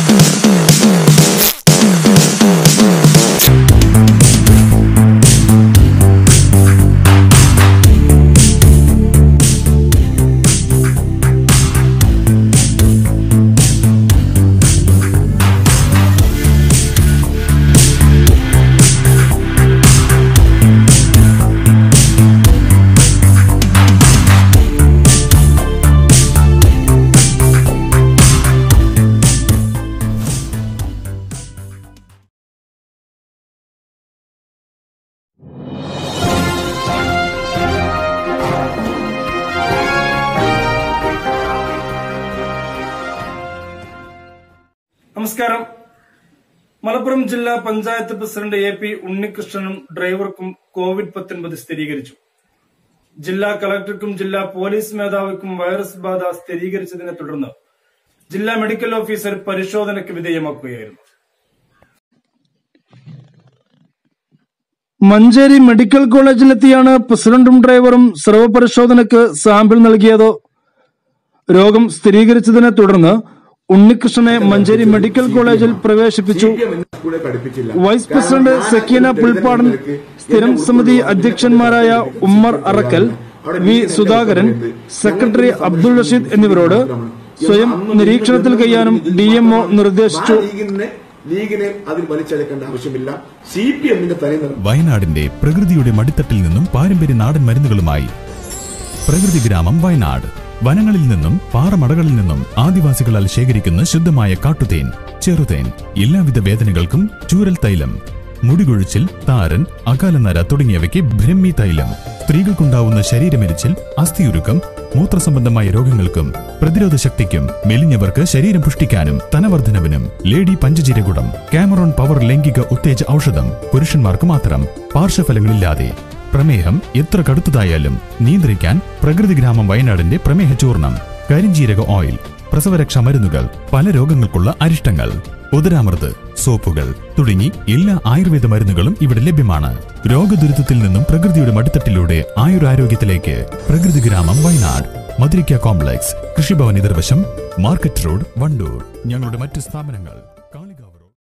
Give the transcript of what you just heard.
നമസ്കാരം മലപ്പുറം ജില്ലാ panchayat president A P ഉണ്ണികൃഷ്ണനും ഡ്രൈവർക്കും കോവിഡ് പത്തൊൻപത് സ്ഥിരീകരിച്ചു ജില്ലാ കളക്ടർക്കും ജില്ലാ പോലീസ് മേധാവിക്കും വൈറസ് ബാധ സ്ഥിരീകരിച്ചതിനെ തുടർന്ന് ജില്ലാ മെഡിക്കൽ ഓഫീസർ പരിശോധനയ്ക്ക് വിധേയമാക്കുകയായിരുന്നു മഞ്ചേരി മെഡിക്കൽ കോളേജിലെത്തിയാണ് പ്രസിഡന്റും ഡ്രൈവറും സ്രവ പരിശോധനയ്ക്ക് സാമ്പിൾ നൽകിയത് രോഗം സ്ഥിരീകരിച്ചതിനെ തുടർന്ന് ഉണ്ണികൃഷ്ണനെ മഞ്ചേരി മെഡിക്കൽ കോളേജിൽ പ്രവേശിപ്പിച്ചു സ്കൂളെ പഠിപ്പിച്ചില്ല വൈസ് പ്രസിഡന്റ് സക്കീന പുൽപ്പാടൻ സ്ഥിരം സമിതി അധ്യക്ഷന്മാരായ ഉമ്മർ അറക്കൽ വി സുധാകരൻ സെക്രട്ടറി അബ്ദുൾ റഷീദ് എന്നിവരോട് സ്വയം നിരീക്ഷണത്തിൽ കഴിയാനും ഡി എംഒ നിർദ്ദേശിച്ചു ആ ലീഗിനെ ലീഗിനെ അതിൽ വലിച്ചഴക്കേണ്ട ആവശ്യമില്ല സി പി എമ്മിന്റെ തനിനിറം വയനാടിന്റെ പ്രകൃതിയുടെ മടിത്തട്ടിൽ നിന്നും പാരമ്പര്യ നാടൻ മരുന്നുകളുമായി പ്രകൃതി ഗ്രാമം വയനാട് വനങ്ങളിൽ നിന്നും പാറമടകളിൽ നിന്നും ആദിവാസികളാൽ ശേഖരിക്കുന്ന ശുദ്ധമായ കാട്ടുതേൻ ചെറുതേൻ എല്ലാവിധ വേദനകൾക്കും ചൂരൽ തൈലം മുടികൊഴിച്ചിൽ താരൻ അകാലനര തുടങ്ങിയവയ്ക്ക് ബ്രഹ്മി തൈലം സ്ത്രീകൾക്കുണ്ടാവുന്ന ശരീരമെരിച്ചിൽ അസ്ഥിയുരുക്കം മൂത്രസംബന്ധമായ രോഗങ്ങൾക്കും പ്രതിരോധ ശക്തിക്കും മെലിഞ്ഞവർക്ക് ശരീരം പുഷ്ടിക്കാനും തനവർദ്ധനവിനും ലേഡി പഞ്ചജീരകുടം കാമറോൺ പവർ ലൈംഗിക ഉത്തേജ ഔഷധം പുരുഷന്മാർക്ക് മാത്രം പാർശ്വഫലങ്ങളില്ലാതെ പ്രമേഹം എത്ര കടുത്തതായാലും നിയന്ത്രിക്കാൻ പ്രകൃതി ഗ്രാമം വയനാടിന്റെ പ്രമേഹ ചൂർണം കരിഞ്ജീരക ഓയിൽ പ്രസവരക്ഷാ മരുന്നുകൾ പല രോഗങ്ങൾക്കുള്ള അരിഷ്ടങ്ങൾ ഉദരാമൃത് സോപ്പുകൾ തുടങ്ങി എല്ലാ ആയുർവേദ മരുന്നുകളും ഇവിടെ ലഭ്യമാണ് രോഗദുരിതത്തിൽ നിന്നും പ്രകൃതിയുടെ മടിത്തട്ടിലൂടെ ആയുരാരോഗ്യത്തിലേക്ക് പ്രകൃതി ഗ്രാമം വയനാട് മധുരിക്ക കോംപ്ലക്സ് കൃഷിഭവൻ എതിർവശം മാർക്കറ്റ് റോഡ് വണ്ടൂർ ഞങ്ങളുടെ മറ്റ് സ്ഥാപനങ്ങൾ